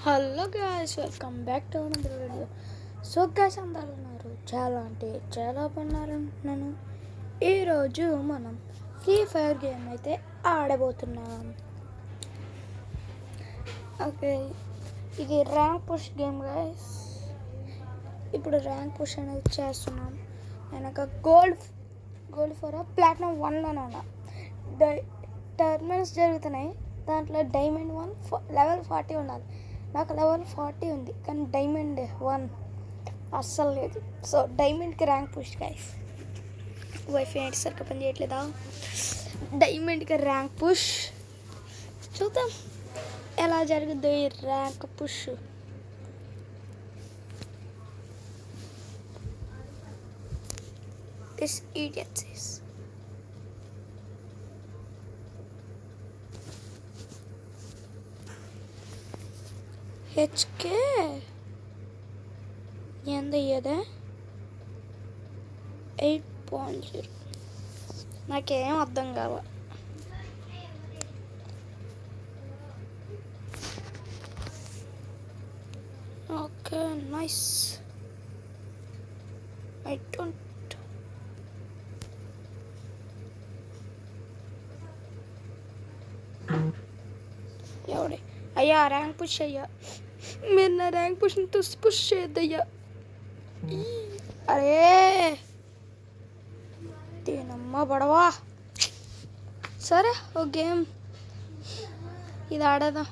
Hello guys welcome back to another video so guys అందరు ఉన్నారు చాలా అంటే చాలా బాగున్నారంటున్నాను ఈరోజు మనం ఫ్రీ ఫైర్ గేమ్ అయితే ఆడబోతున్నాం ఓకే ఇది ర్యాంక్ పుష్ గేమ్ గాయస్ ఇప్పుడు ర్యాంక్ పుష్ అనేది చేస్తున్నాం వెనక గోల్డ్ గోల్డ్ ఫోర్ ప్లాటినం వన్లోనే ఉన్నా డై టర్మినల్స్ జరుగుతున్నాయి దాంట్లో డైమండ్ వన్ లెవెల్ ఫార్టీ ఉండాలి నాకు లెవెల్ ఫార్టీ ఉంది కానీ డైమండ్ వన్ అస్సలు లేదు సో డైమండ్కి ర్యాంక్ పుష్ గైస్ వైఫై ఏంటి సరిగ్గా పని చేయట్లేదా డైమండ్కి ర్యాంక్ పుష్ చూద్దాం ఎలా జరుగుద్దో ఈ rank push this idiot says హెచ్కే ఎంత అయ్యేదే ఎయిట్ పాయింట్ జీరో నాకేం అర్థం కావ ఓకే నైస్ ఐ డోంట్ ఎవడే అయ్యా ర్యాంక్ పుష్ అయ్యా మీరు నా ర్యాంక్ పుష్ని తుస్ పుష్ చేయొద్దయ్యా ఈ, అరే దీనమ్మ పడవా సరే ఓ గేమ్ ఇది ఆడదాం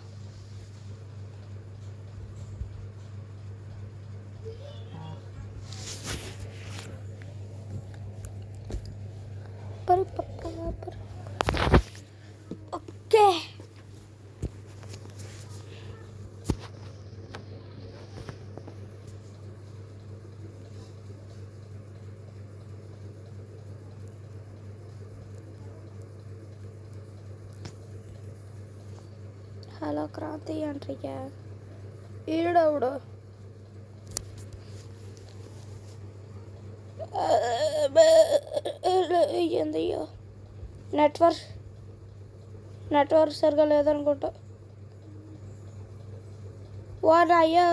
పరి పప్ప పరి. ఓకే హలో క్రాంతి అంట్రిక ఈడవుడు ఏందయ్యో నెట్వర్క్ నెట్వర్క్ సరిగా లేదనుకుంటా వాడు అయ్యో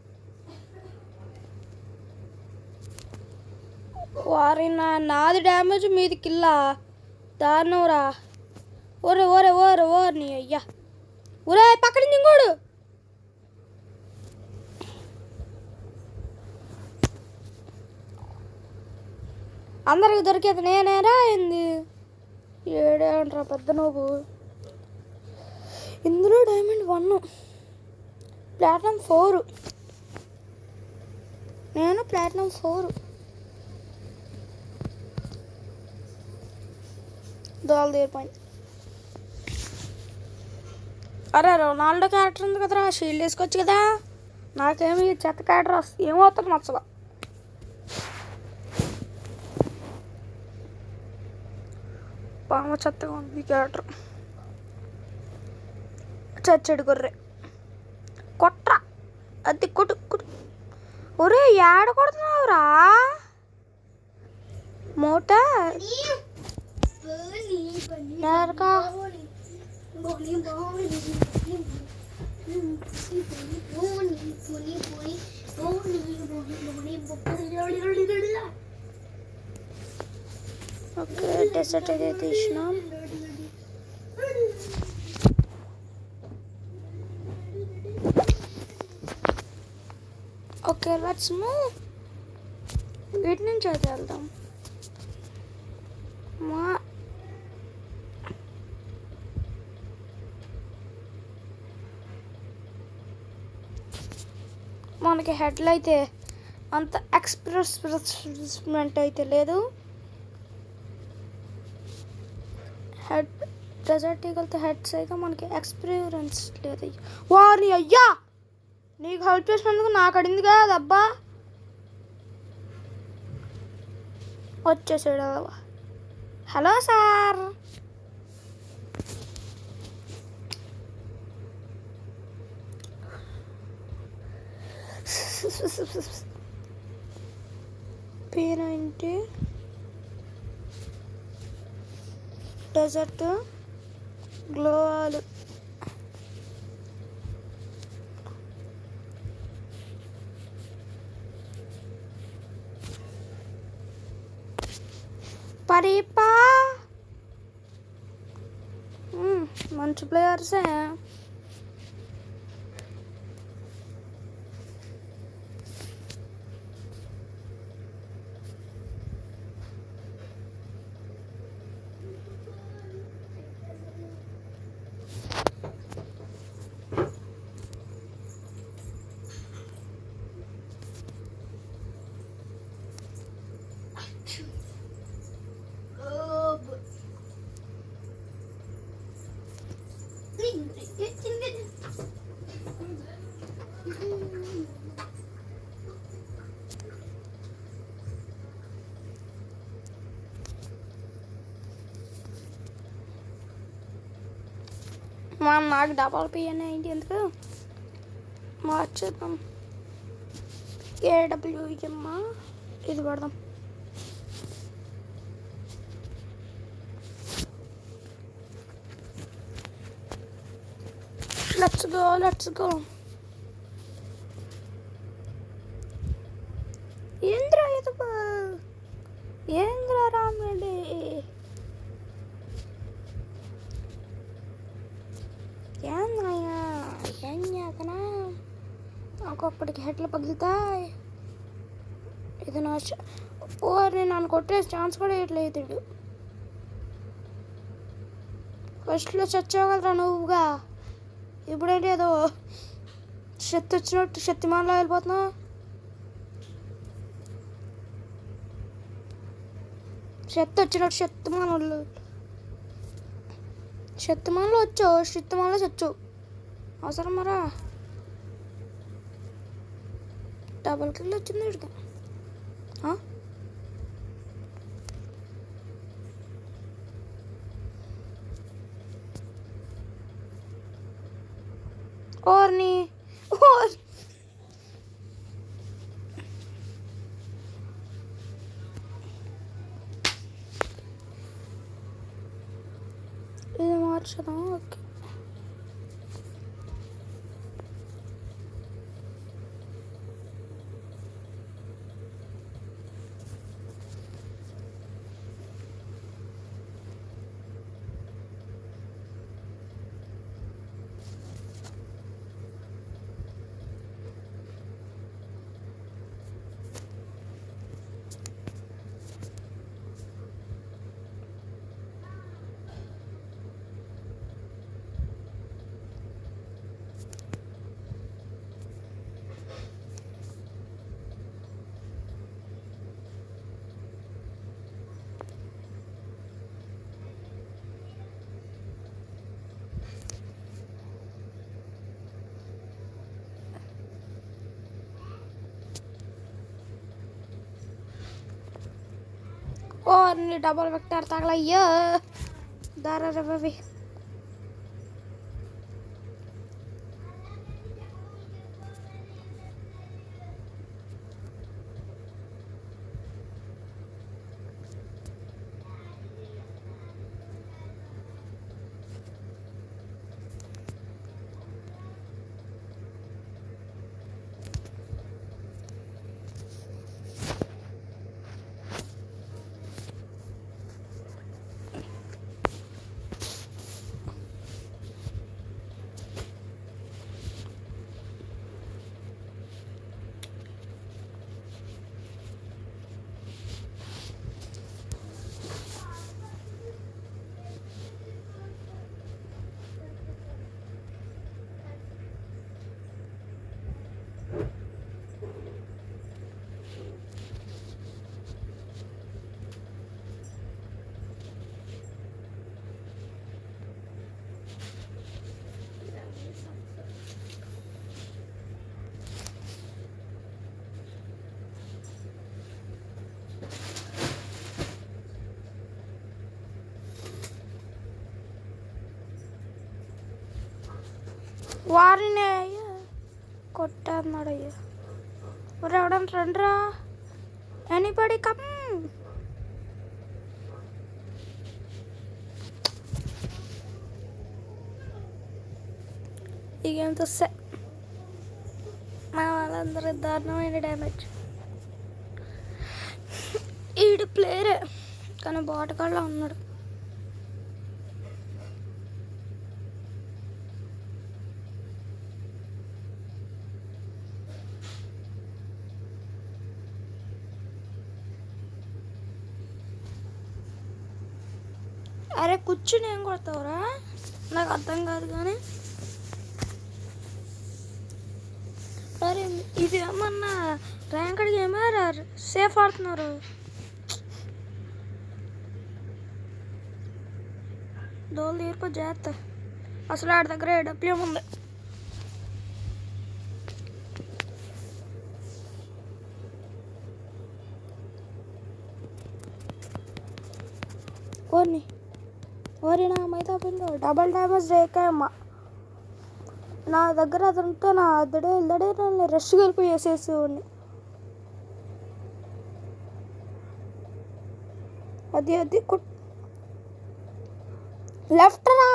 వారి నా నాది డ్యామేజ్ మీది కిల్లా దారుణంరా ఓరే ఓరే ఓరే ఓరే నీ అయ్యా ఒరే పక్కన నుంచి ఇంకోడు అందరికి దొరికేది నేనేరా ఏంది ఏడే అంటారా పెద్ద నువ్వు ఇందులో డైమండ్ వన్ ప్లాటినం ఫోర్ నేను ప్లాటినం ఫోర్ దోల తీరిపోయింది అరే రొనాల్డో క్యారెక్టర్ ఉంది కదరా షీల్డ్ వేసుకోవచ్చు కదా నాకేమి ఈ చెత్త క్యారెక్టర్ వస్తుంది ఏమవుతుంది నచ్చలా పామ చెత్తగా ఉంది ఈ క్యారెక్టర్ చచ్చడి గొర్రె కొట్రా అది కొట్టు కొట్టు ఒరే ఏడ కొడుతున్నావురా మోటార్ నరకా ఓకే డెసర్ట్ అయితే తీసినాం ఓకే లెట్స్ మూవ్ వీటి నుంచి అయితే వెళ్దాం మా మనకి హెడ్లు అయితే అంత ఎక్స్ప్రెస్మెంట్ అయితే లేదు హెడ్ డెజర్ట్ ఈగల్తో హెడ్స్ అయితే మనకి ఎక్స్పీరియన్స్ లేదు వారిని అయ్యా నీకు హెల్ప్ చేసినందుకు నాకు అడింది కదా అబ్బా వచ్చేసాడు అవ్వ. హలో సార్ పేరేంటి డెజర్ట్ గ్లోవాల్ హరిపా మ్మ్, మంచి ప్లేయర్సే మా నాకు డబల్ పిఎన్ ఏంటి ఎందుకు మార్చేద్దాం ఏడబ్ల్యూఎమ్మా ఇది పడదాం లెట్స్ గో లెట్స్ గో ఏంద్రా ఇది ఏంద్రా రాముడి ఏంద్రయ్యా ఏం చేతనా ఒక్కొక్కడికి హెడ్లు పగులుతాయి ఇది నా చ- ఓ నేను నన్ను కొట్టే ఛాన్స్ కూడా ఇట్లేదు ఇడు ఫస్ట్లో చచ్చావు కదరా నువ్వుగా ఇప్పుడేంటి ఏదో శక్తి వచ్చినట్టు శక్తిమాన్లో వెళ్ళిపోతున్నావు శక్తి వచ్చినట్టు శక్తిమానులు శక్తిమాన్లో వచ్చావు శక్తిమాన్లో చచ్చావు అవసరం మరా డబల్ కిల్ వచ్చింది వీడికి ఆ? ఓర్ని ఓర్ ఇది మార్చదాం ఓకే ఓర్ని డబల్ వెక్టర్ తగలయ్యో దారా రవి వారిని అయ్యా కొట్టన్నాడు అయ్యా ఎవడంటే రండ్రా ఎనీబడి కమ్ ఈ గేమ్తో సె మా వాళ్ళందరూ దారుణమైన డ్యామేజ్ ఈడు ప్లేయరే కానీ బాటకాల్లో ఉన్నాడు అరే కూర్చుని ఏం కొడతావురా నాకు అర్థం కాదు కానీ అరే ఇది ఏమన్నా ర్యాంక్ గేమా సేఫ్ ఆడుతున్నారు దోలు తీర్పు జాగ్రత్త అసలు ఆడి దగ్గర డబ్ల్యూ ఉంది ఓర్ని ఓరి నా మైదా పిండు డబల్ డ్యామేజ్ రేకాయమ్మ నా దగ్గర అది ఉంటే నా అద్దడే ఇల్లడే నన్ను రష్ గెలుపు చేసేసేవాడిని అది అది కుట్ లెఫ్ట్ రా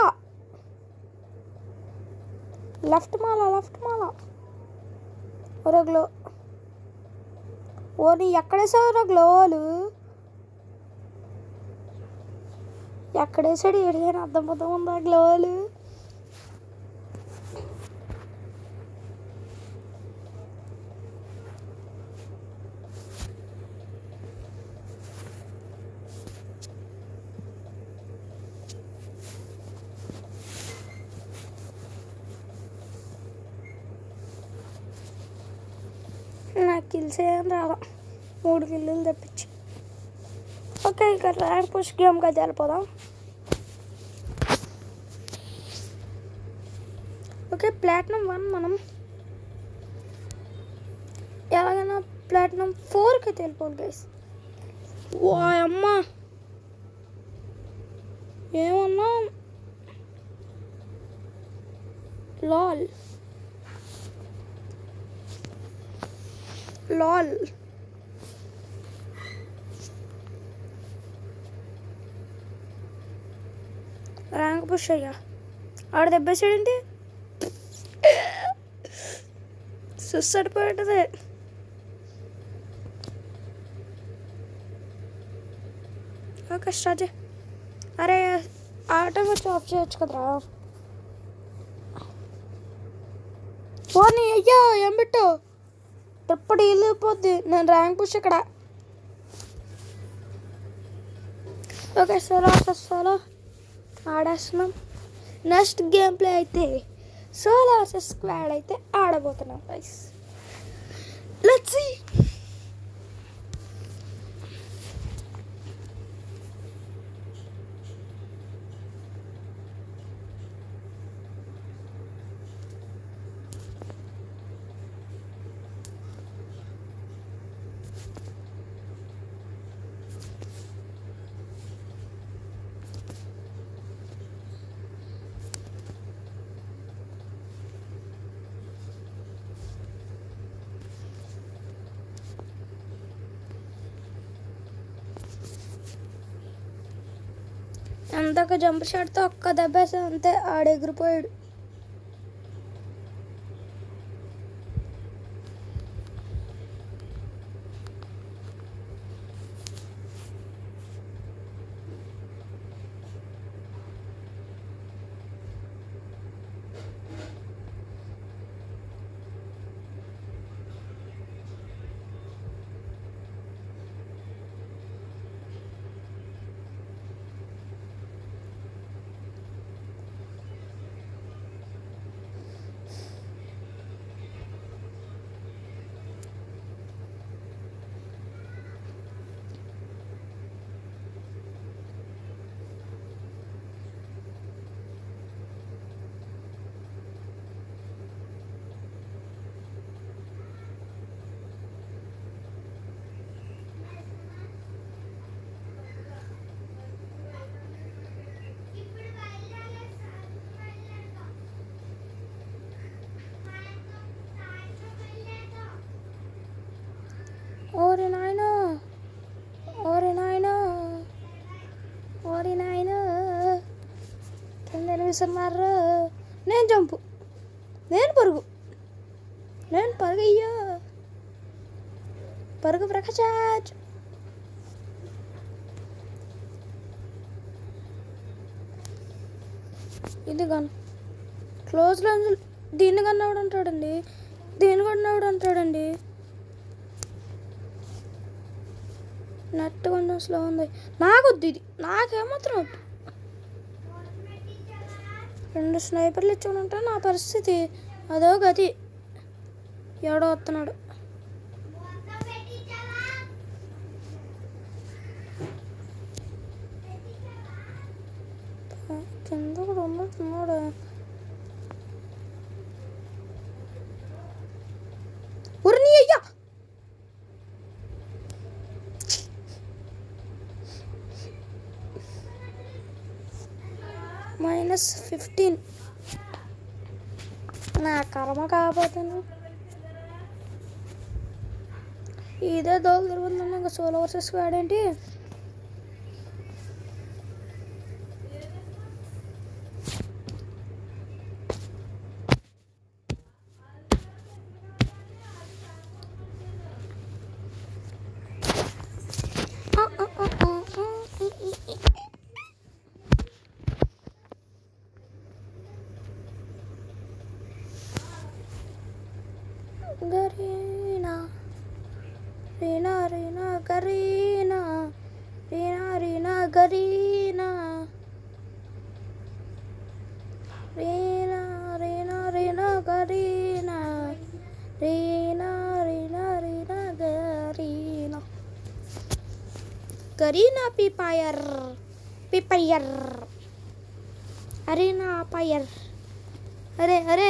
లెఫ్ట్ మాల లెఫ్ట్ మాల ఒరే గ్లో ఓ నీ ఎక్కడేసావురా గ్లోవాలు ఎక్కడేసాడు ఏడిదైనా అర్థం పొద్దు ఉందా గ్లోవాలు నాకు కిల్స్ ఏం రావా మూడు కిల్లులు తెప్పించి ఓకే ఇక ర్యాంక్ పుష్ గేమ్గా వెళ్ళిపోదాం ఓకే ప్లాటినం వన్ మనం ఎలాగైనా ప్లాటినం ఫోర్కి వెళ్ళిపోవాలి గైస్ వా అమ్మ ఏమన్నా లాల్ లాల్ ర్యాంక్ పుష్ అయ్యా ఆడ దెబ్బేసాడేంటి సుస్సడిపోయింటది ఓకే స్టార్ట్ చేయి. అరే ఆటో వచ్చి ఆఫ్ చేయొచ్చు కదరా పోనీ అయ్యా ఏం పెట్టు ఎప్పుడు వెళ్ళిపోద్ది నేను ర్యాంక్ పుష్ ఇక్కడ ఓకే సోలో సోలో ఆడేస్తున్నాం నెక్స్ట్ గేమ్ ప్లే అయితే సోలో వర్సెస్ స్క్వాడ్ అయితే ఆడబోతున్నాం గైస్ లెట్స్ సీ అంతక జంప్ షాట్తో ఒక్క దెబ్బేసా అంతే ఆడ ఎగిరిపోయాడు ఓరి నాయనా ఓరి నాయనా ఓరి నాయనా కింద విసున్నారు నేను జంపు నేను పరుగు నేను పరుగు అయ్యా పరుగు ప్రకాశాజ్ ఇది గన్ క్లోజ్ రేంజ్ దీన్ని కన్నవాడు అంటాడండి దీన్ని కన్నవాడు అంటాడండి నెట్ కొంచెం స్లో ఉంది నాకొద్దు ఇది నాకేమాత్రం వద్దు రెండు స్నైపర్లు ఇచ్చుకుంటే నా పరిస్థితి అదో గతి ఎవడో వస్తున్నాడు కింద కూడా ఉన్నట్టున్నాడు ఉరిని అయ్యా మైనస్ ఫిఫ్టీన్ నా కర్మ కాకపోతాను ఇదే దోలు తిరుగుతుందన్న ఇంకా సోలో వర్సెస్ వాడేంటి గరీనా రీనా రీనా గరీనా రీనా రీనా గరీనా రీనా రీనా రీనా గరీనా రీనా రీనా రీనా గరీనా గరీనా పీపాయర్ పీపయ్యర్ అరీనా పయ్యర్ అరే అరే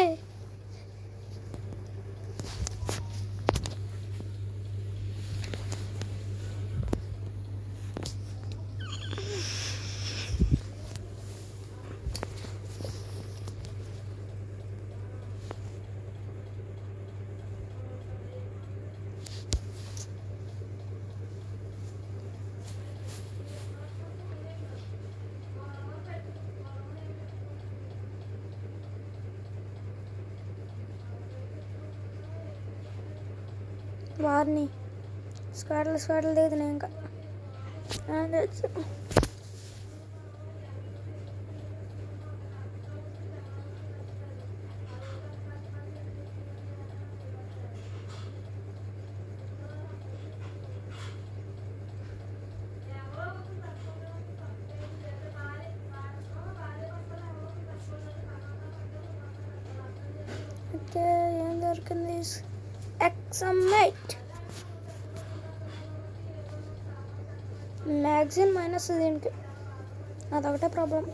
వారిని స్క్వాడ్లు స్క్వాడ్లు లేదు నేను ఇంకా ఆ, తెలుసు. ఓకే ఏం దొరికింది ఎక్సమేట్ మ్యాగజిన్ మైనస్ దీనికి అదొకటే ప్రాబ్లం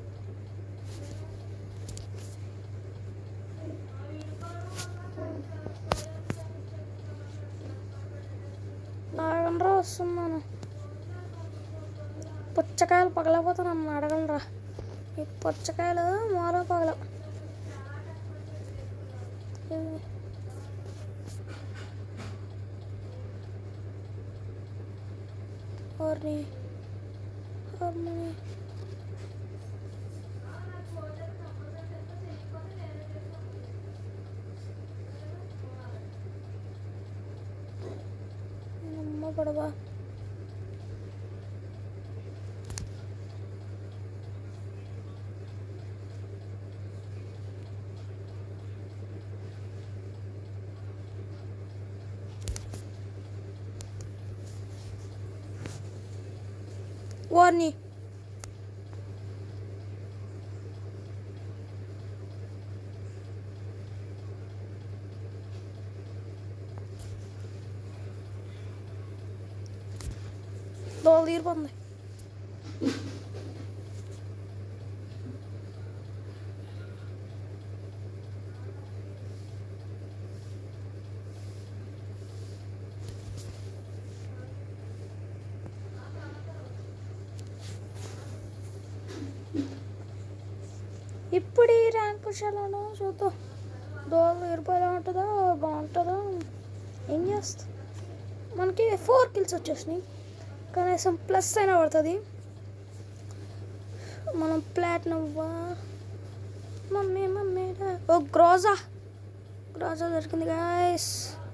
నాగండ్రా వస్తున్నాను పుచ్చకాయలు పగలపోతే నన్ను అడగలరా ఈ పుచ్చకాయలు మూల పగల ఇవి Horny. Horny. అమ్మ పడవా వార్ని దోలు తీరిపోతుంది ఇప్పుడు ఈ ర్యాంక్ పుషాలను చూద్దాం దోలు తీరిపోయేలా ఉంటుందా బాగుంటుందా ఏం చేస్తా మనకి ఫోర్ కిల్స్ వచ్చేసినాయి కనీసం ప్లస్ అయినా పడుతుంది మనం ప్లాటినం మమ్మీ మమ్మీ డా- ఓ గ్రోజా గ్రోజా దొరికింది గాయస్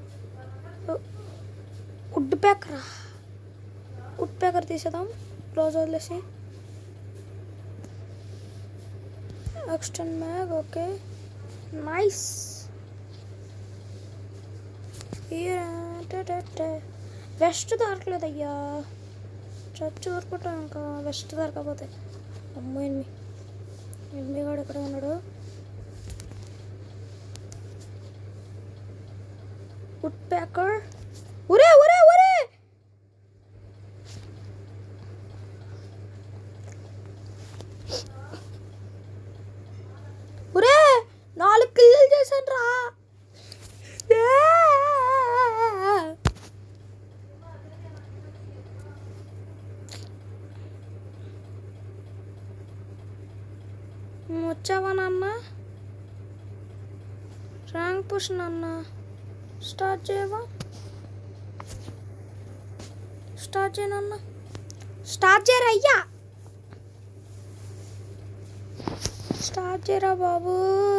వుడ్ పేకరా వుడ్ పేకర్ తీసేద్దాం గ్రోజా వదిలేసి extend mag okay nice vest దొరకలేదు అయ్యా చచ్చి ఊరుకుంటాం ఇంకా వెస్ట్ దొరకపోతే అమ్మో ఎనిమి ఎనిమి కూడా ఇక్కడ ఉన్నాడు వుడ్ ప్యాకర్ ఉరే ఉరే ఉరే ఉరే నాలుగు కిల్లులు చేశాను రా వచ్చావా నాన్న ర్యాంక్ పుష్ నాన్న స్టార్ట్ చేయవా స్టార్ట్ చేయనన్న స్టార్ట్ చేయరా అయ్యా స్టార్ట్ చేయరా బాబు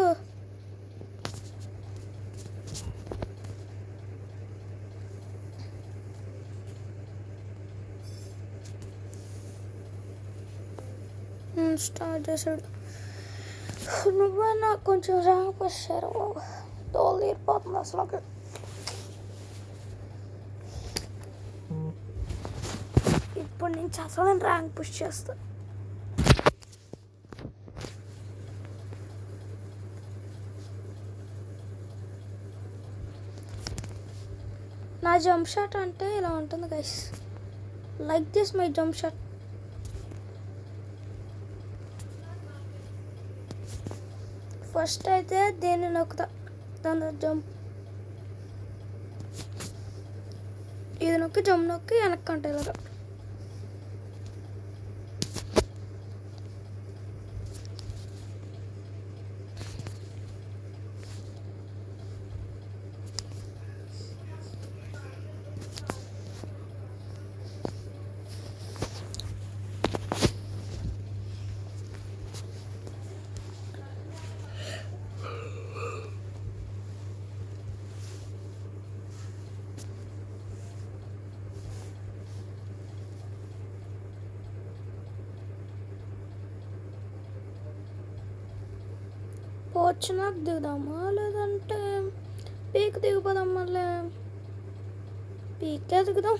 ఉమ్, స్టార్ట్ చేశాడు నువ్వే నాకు కొంచెం ర్యాంక్ వచ్చారు తోలు తీరిపోతుంది అసలు ఇప్పుడు నుంచి అసలు నేను ర్యాంక్ పుష్ చేస్తా నా జంప్ షాట్ అంటే ఇలా ఉంటుంది guys like this my jump shot first అయితే దేన్ని నొక్కుతా దాని జంప్ ఇది నొక్కి జంప్ నొక్కి వెనక్కి అంటే ఇలాగా పోర్చునాకు దిగుదామా లేదంటే పీక్ దిగిపోదాం మళ్ళీ పీకే దిగుదాం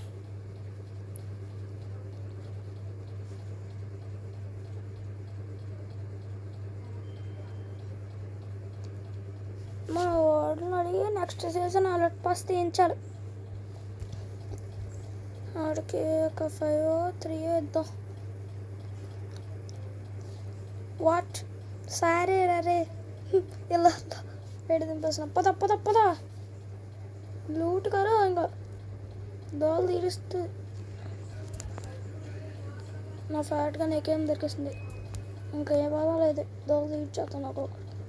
మా వాడిని అడిగి నెక్స్ట్ సీజన్ అలర్ట్ పాస్ తీయించాలి ఆడికి ఒక ఫైవ్ త్రీ ఇద్దాం వాట్ సరే రే ఇలా వేడి దింపేసిన పద పద పద లూట్ కదా ఇంకా దోలు తీరుస్తుంది నా ఫ్యాట్గా నీకేం దొరికిస్తుంది ఇంకా ఏ బాధ లేదు దోలు తీర్చేస్తాను నాకు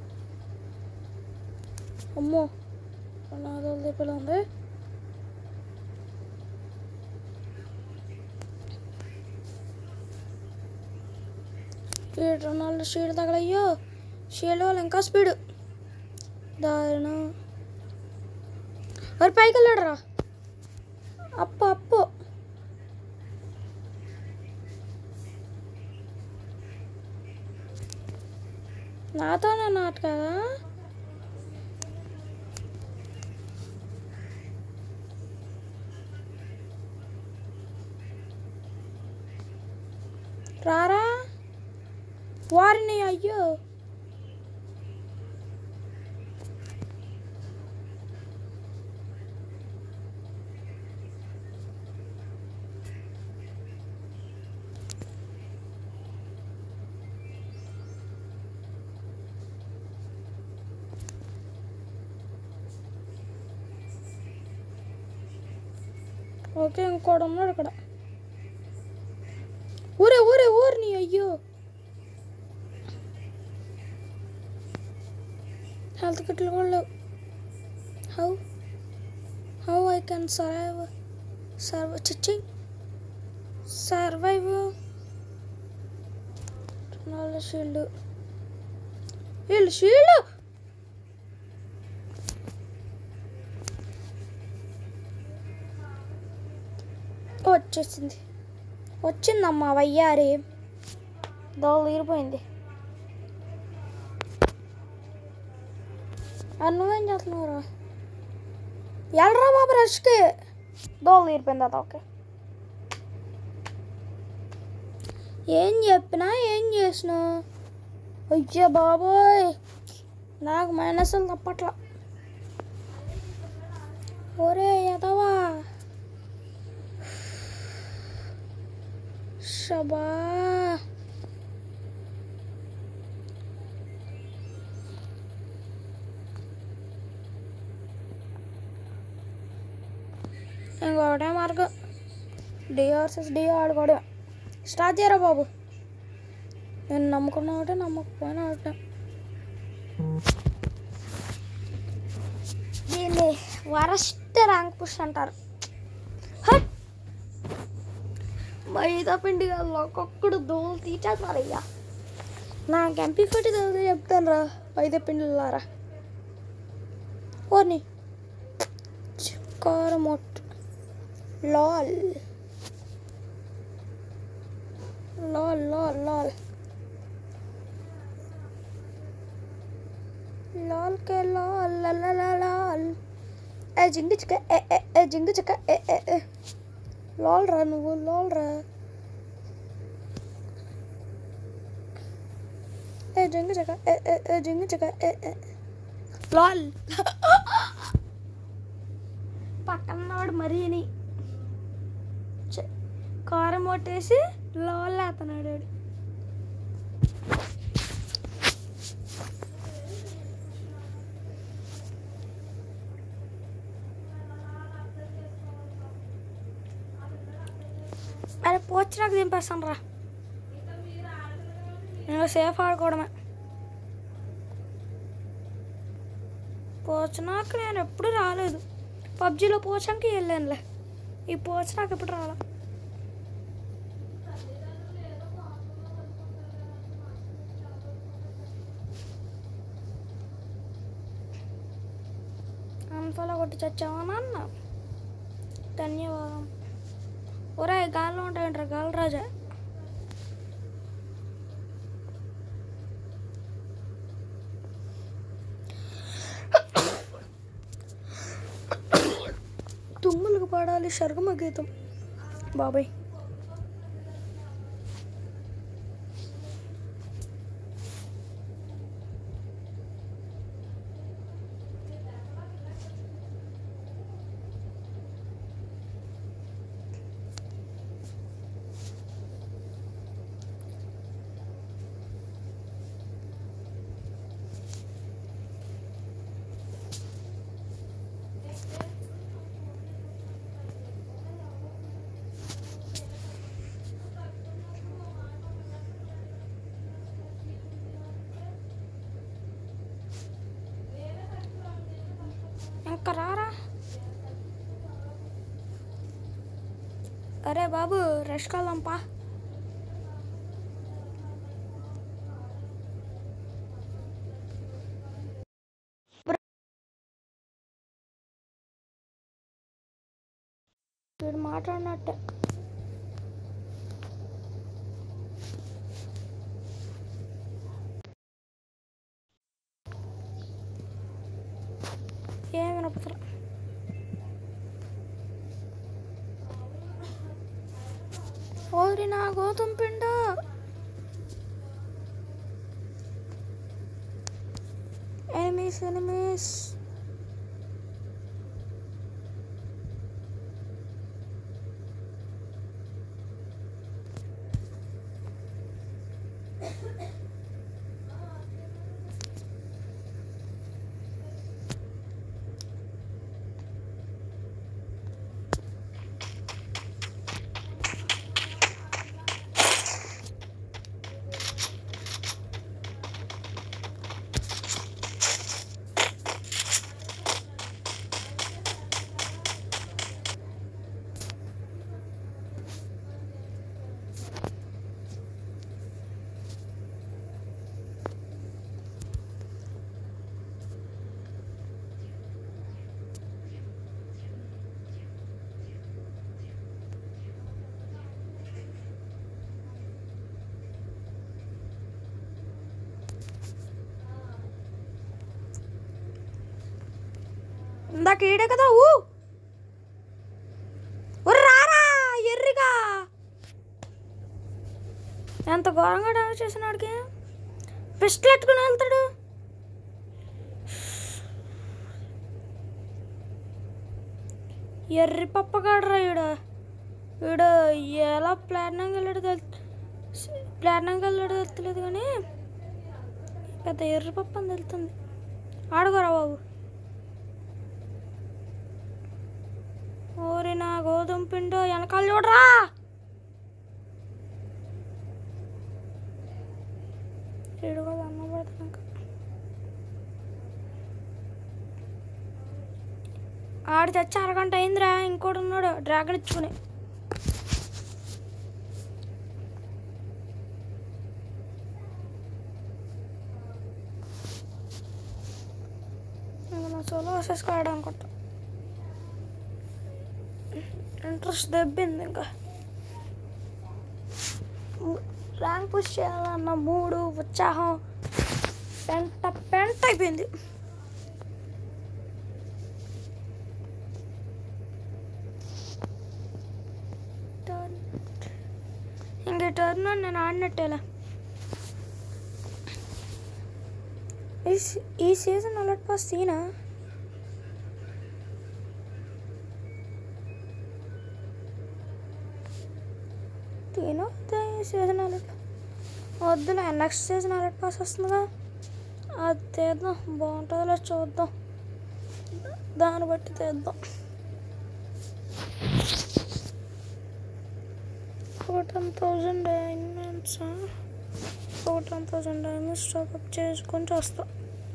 అమ్మో నా దోలు తీపిలా ఉంది ఈ రొనాల్డో షీడ్ తగలయ్యో షీల్డ్ వాళ్ళు ఇంకా స్పీడ్ దారుణం మరి పైకి వెళ్ళాడు రా అప్పు అప్పు నాతోనే నాటు కదా రారా వారిని అయ్యో ఓకే ఇంకోడు ఉన్నాడు ఇక్కడ ఊరే ఊరే ఊరిని అయ్యో హెల్త్ కిట్లు కూడా లేవు how how I can survive సర్వ చిచ్చి సర్వైవ్ నాలుగు షీల్డ్ వీళ్ళు షీల్డ్ వచ్చేసింది వచ్చిందమ్మా వయ్యారి దోలు తీరిపోయింది చేస్తున్నారు ఎల్రా బాబు రష్కి దోలు తీరిపోయింది అది ఓకే ఏం చెప్పినా ఏం చేసినా అయ్యా బాబోయ్ నాకు మైనస్లు తప్పట్లా ఒరే ఎదవా షబా ఇంకొకటే మార్గం డి వర్సెస్ డి ఆడుకోవడం స్టార్ట్ చేయరా బాబు నేను నమ్ముకున్న ఒకటే నమ్మకపోయినా ఒకటే దీన్ని వరస్ట్ ర్యాంక్ పుష్ అంటారు హట్! మైదా పిండి కాదు ఒక్కొక్కడు దోలు తీసేస్తారు అయ్యా నాకు ఎంపీ ఫోర్టీ చదివితే చెప్తాను రా మైదా పిండిలారా ఓని కారమొట్ లాల్ లాల్ లాల్ లాల్ లాల్ కే లాల్ లా లా లా లాల్ ఏ జింగు చిక్క ఏ ఏ ఏ జింగు చిక్క ఏ ఏ ఏ లాల్ రా నువ్వు లాల్ రా ఏ జింగు చిక్క ఏ ఏ ఏ జింగు చిక్క ఏ ఏ లాల్ పక్కనవాడు మరీని ఛ, కారం కొట్టేసి లాల్ అతనాడు వాడు. అరే పోచినాకు దింపేస్తాను రా నేను సేఫ్ ఆడుకోవడమే పోచనాకు నేను ఎప్పుడు రాలేదు పబ్జిలో పోచానికి వెళ్ళానులే ఈ పోచనాకు ఎప్పుడు రాలే అంతలో కొట్టి చచ్చావా నాన్న ధన్యవాదం ఒరే గాల్లో ఉంటాయంటారు గాలి రాజా తుమ్ములకు పాడాలి శర్గమ గీతం బాబాయ్ ఇంకా రారా అరే బాబు రెస్ట్ కాలంపా వీడు మాట్లాడినట్టే ఏం వినపడరా ఓరి నా గోధుమ పిండ ఎనిమిస్ ఎనిమిస్ ఇందాక ఈడే కదా ఊ ఒర్ర రారా ఎర్రిగా ఎంత ఘోరంగా డాన్స్ చేసినాడికి పిస్టల్ ఎట్టుకుని వెళ్తాడు ఎర్రి పప్పగాడరా ఈడ ఈడ ఎలా ప్లాట్నంగా వెళ్ళాడు తెలు ప్లాట్నంగా వెళ్ళాడు తెలుస్తలేదు కానీ పెద్ద ఎర్రి పప్ప అని తెలుస్తుంది ఆడుకోరా బాబు ఓరి నా గోధుమ పిండు వెనకాల చూడరా ఈడు కూడా అన్నం పెడతాక ఆడు తెచ్చి అరగంట అయిందిరా ఇంకోటి ఉన్నాడు డ్రాగన్ ఇచ్చుకుని ఇంకా నా సోలో వేసేసుకోవడం అనుకుంటా ఇంట్రెస్ట్ దెబ్బింది ఇంకా ర్యాంక్ పుష్ చేయాలన్న మూడు ఉత్సాహం పెంట పెంట అయిపోయింది టర్న్ ఇంక టర్న్ నేను ఆడినట్టేలా ఈ సీ- ఈ సీజన్ అలర్ట్ పాస్ సీనా తీను ఈ సీజన్ అలర్ట్ వద్దులే నెక్స్ట్ సీజన్ అలర్ట్ పాస్ వస్తుందిగా అది తీద్దాం బాగుంటుందిలే చూద్దాం దాన్ని బట్టి తీద్దాం fourteen thousand diamonds fourteen thousand diamonds top up చేసుకొని చూస్తాం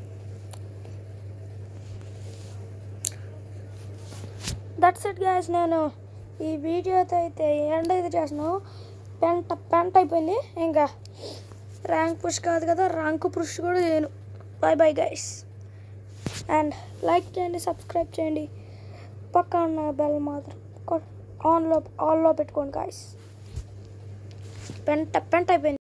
దట్స్ ఇట్ గ్యాస్ నేను ఈ వీడియోతో అయితే ఎండ్ అయితే చేస్తున్నాను పెంట పెంట అయిపోయింది ఇంకా ర్యాంక్ పుష్ కాదు కదా ర్యాంక్ పుష్ కూడా చేయను bye bye guys and like చేయండి సబ్స్క్రైబ్ చేయండి పక్క ఉన్న బెల్ మాత్రం ఆన్లో ఆన్లో పెట్టుకోండి గాయస్ పెంట పెంట అయిపోయింది